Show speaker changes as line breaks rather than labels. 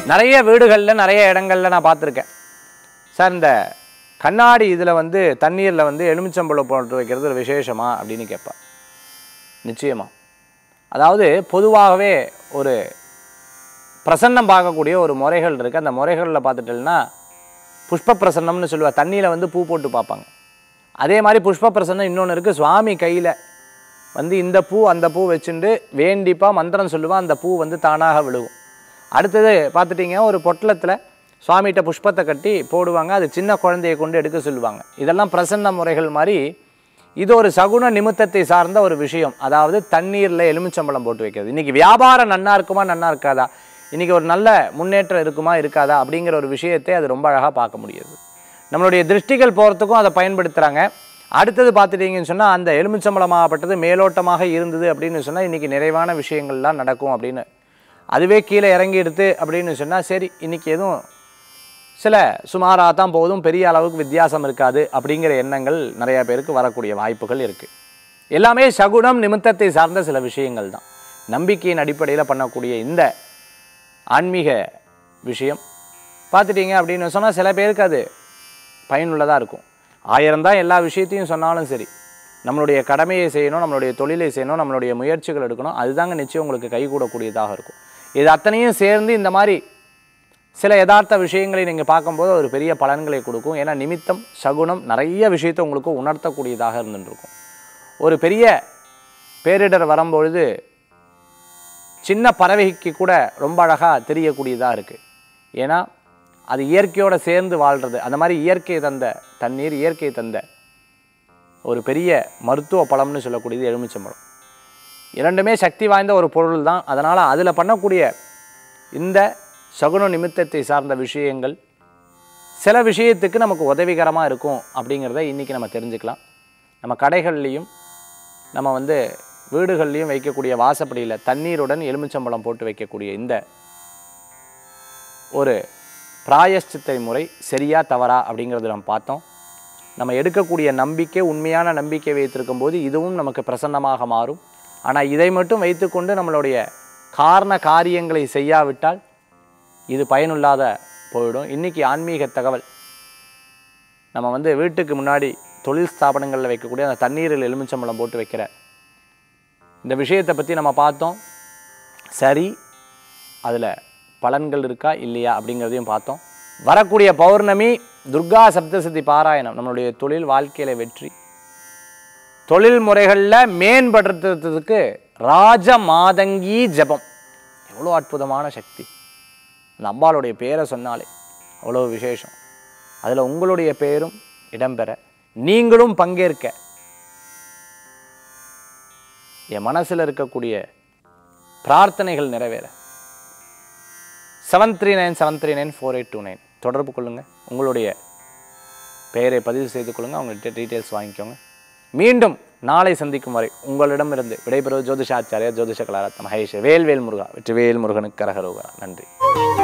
நிறைய வீடுகளில் நிறைய இடங்கள்ல நான் பார்த்துருக்கேன் சார் இந்த கண்ணாடி இதில் வந்து தண்ணீரில் வந்து எலுமிச்சம்பழம் போட்டு வைக்கிறது ஒரு விசேஷமா அப்படின்னு கேட்பா நிச்சயமா அதாவது பொதுவாகவே ஒரு பிரசன்னம் பார்க்கக்கூடிய ஒரு முறைகள் இருக்குது அந்த முறைகளில் பார்த்துட்டோம்னா புஷ்ப பிரசன்னம்னு சொல்லுவா தண்ணியில் வந்து பூ போட்டு பார்ப்பாங்க அதே மாதிரி புஷ்ப பிரசன்னம் இன்னொன்று இருக்குது சுவாமி கையில் வந்து இந்த பூ அந்த பூ வச்சுட்டு வேண்டிப்பா மந்திரம் சொல்லுவா அந்த பூ வந்து தானாக விழுகும் அடுத்தது பார்த்துட்டிங்க ஒரு பொட்டலத்தில் சுவாமிகிட்ட புஷ்பத்தை கட்டி போடுவாங்க அது சின்ன குழந்தையை கொண்டு எடுக்க சொல்லுவாங்க இதெல்லாம் பிரசன்ன முறைகள் மாதிரி இது ஒரு சகுன நிமித்தத்தை சார்ந்த ஒரு விஷயம் அதாவது தண்ணீரில் எலுமிச்சம்பழம் போட்டு வைக்கிறது இன்றைக்கி வியாபாரம் நன்னா இருக்குமா நன்னா இருக்காதா இன்றைக்கி ஒரு நல்ல முன்னேற்றம் இருக்குமா இருக்காதா அப்படிங்கிற ஒரு விஷயத்தை அது ரொம்ப அழகாக பார்க்க முடியுது நம்மளுடைய திருஷ்டிகள் போகிறதுக்கும் அதை பயன்படுத்துகிறாங்க அடுத்தது பார்த்துட்டீங்கன்னு சொன்னால் அந்த எலுமிச்சம்பழமாகப்பட்டது மேலோட்டமாக இருந்தது அப்படின்னு சொன்னால் இன்றைக்கி நிறைவான விஷயங்கள்லாம் நடக்கும் அப்படின்னு அதுவே கீழே இறங்கி எடுத்து அப்படின்னு சொன்னால் சரி இன்றைக்கி எதுவும் சில சுமாராக தான் போதும் பெரிய அளவுக்கு வித்தியாசம் இருக்காது அப்படிங்கிற எண்ணங்கள் நிறைய பேருக்கு வரக்கூடிய வாய்ப்புகள் இருக்குது எல்லாமே சகுனம் நிமித்தத்தை சார்ந்த சில விஷயங்கள் தான் நம்பிக்கையின் அடிப்படையில் பண்ணக்கூடிய இந்த ஆன்மீக விஷயம் பார்த்துட்டீங்க அப்படின்னு சொன்னால் சில பேருக்கு அது பயனுள்ளதாக இருக்கும் ஆயிரம் தான் எல்லா விஷயத்தையும் சொன்னாலும் சரி நம்மளுடைய கடமையை செய்யணும் நம்மளுடைய தொழிலை செய்யணும் நம்மளுடைய முயற்சிகள் எடுக்கணும் அதுதாங்க நிச்சயம் உங்களுக்கு கைகூடக்கூடியதாக இருக்கும் இது அத்தனையும் சேர்ந்து இந்த மாதிரி சில யதார்த்த விஷயங்களை நீங்கள் பார்க்கும்போது ஒரு பெரிய பலன்களை கொடுக்கும் ஏன்னா நிமித்தம் சகுனம் நிறைய விஷயத்தை உங்களுக்கு உணர்த்தக்கூடியதாக இருந்துருக்கும் ஒரு பெரிய பேரிடர் வரும்பொழுது சின்ன பறவைக்கு கூட ரொம்ப அழகாக தெரியக்கூடியதாக இருக்குது ஏன்னா அது இயற்கையோடு சேர்ந்து வாழ்கிறது அந்த மாதிரி இயற்கை தந்த தண்ணீர் இயற்கை தந்த ஒரு பெரிய மருத்துவ பழம்னு சொல்லக்கூடியது எலுமிச்சம்பழம் இரண்டுமே சக்தி வாய்ந்த ஒரு பொருள் தான் அதனால் அதில் பண்ணக்கூடிய இந்த சகுன நிமித்தத்தை சார்ந்த விஷயங்கள் சில விஷயத்துக்கு நமக்கு உதவிகரமாக இருக்கும் அப்படிங்கிறத இன்றைக்கி நம்ம தெரிஞ்சுக்கலாம் நம்ம கடைகள்லேயும் நம்ம வந்து வீடுகள்லையும் வைக்கக்கூடிய வாசப்படியில் தண்ணீருடன் எலுமிச்சம்பழம் போட்டு வைக்கக்கூடிய இந்த ஒரு பிராயஷ்சித்தை முறை சரியா தவறா அப்படிங்கிறது நம்ம பார்த்தோம் நம்ம எடுக்கக்கூடிய நம்பிக்கை உண்மையான நம்பிக்கை வைத்திருக்கும் போது இதுவும் நமக்கு பிரசன்னமாக மாறும் ஆனால் இதை மட்டும் வைத்துக்கொண்டு நம்மளுடைய காரண காரியங்களை செய்யாவிட்டால் இது பயனுள்ளாத போயிடும் இன்றைக்கி ஆன்மீக தகவல் நம்ம வந்து வீட்டுக்கு முன்னாடி தொழில் ஸ்தாபனங்களில் வைக்கக்கூடிய அந்த தண்ணீரில் எலுமிச்சம்பழம் போட்டு வைக்கிற இந்த விஷயத்தை பற்றி நம்ம பார்த்தோம் சரி அதில் பலன்கள் இருக்கா இல்லையா அப்படிங்கிறதையும் பார்த்தோம் வரக்கூடிய பௌர்ணமி துர்கா சப்தசதி பாராயணம் நம்மளுடைய தொழில் வாழ்க்கையில் வெற்றி தொழில் முறைகளில் மேம்படுத்துறதுக்கு ராஜ மாதங்கி ஜபம் எவ்வளோ அற்புதமான சக்தி அந்த அம்பாளுடைய பேரை சொன்னாலே அவ்வளோ விசேஷம் அதில் உங்களுடைய பெயரும் இடம்பெற நீங்களும் பங்கேற்க என் மனசில் இருக்கக்கூடிய பிரார்த்தனைகள் நிறைவேற seven three nine seven three nine four eight two nine தொடர்பு கொள்ளுங்கள் உங்களுடைய பெயரை பதிவு செய்து கொள்ளுங்கள் அவங்கள்ட்ட டீட்டெயில்ஸ் வாங்கிக்கோங்க மீண்டும் நாளை சந்திக்கும் வரை உங்களிடமிருந்து விடைபெறுவது ஜோதிஷாச்சாரியா ஜோதிஷ கலாரத்ன மகேஷ் வேல்வேல் முருகா வெற்றிவேல் முருகனுக்கு கரகரோகா நன்றி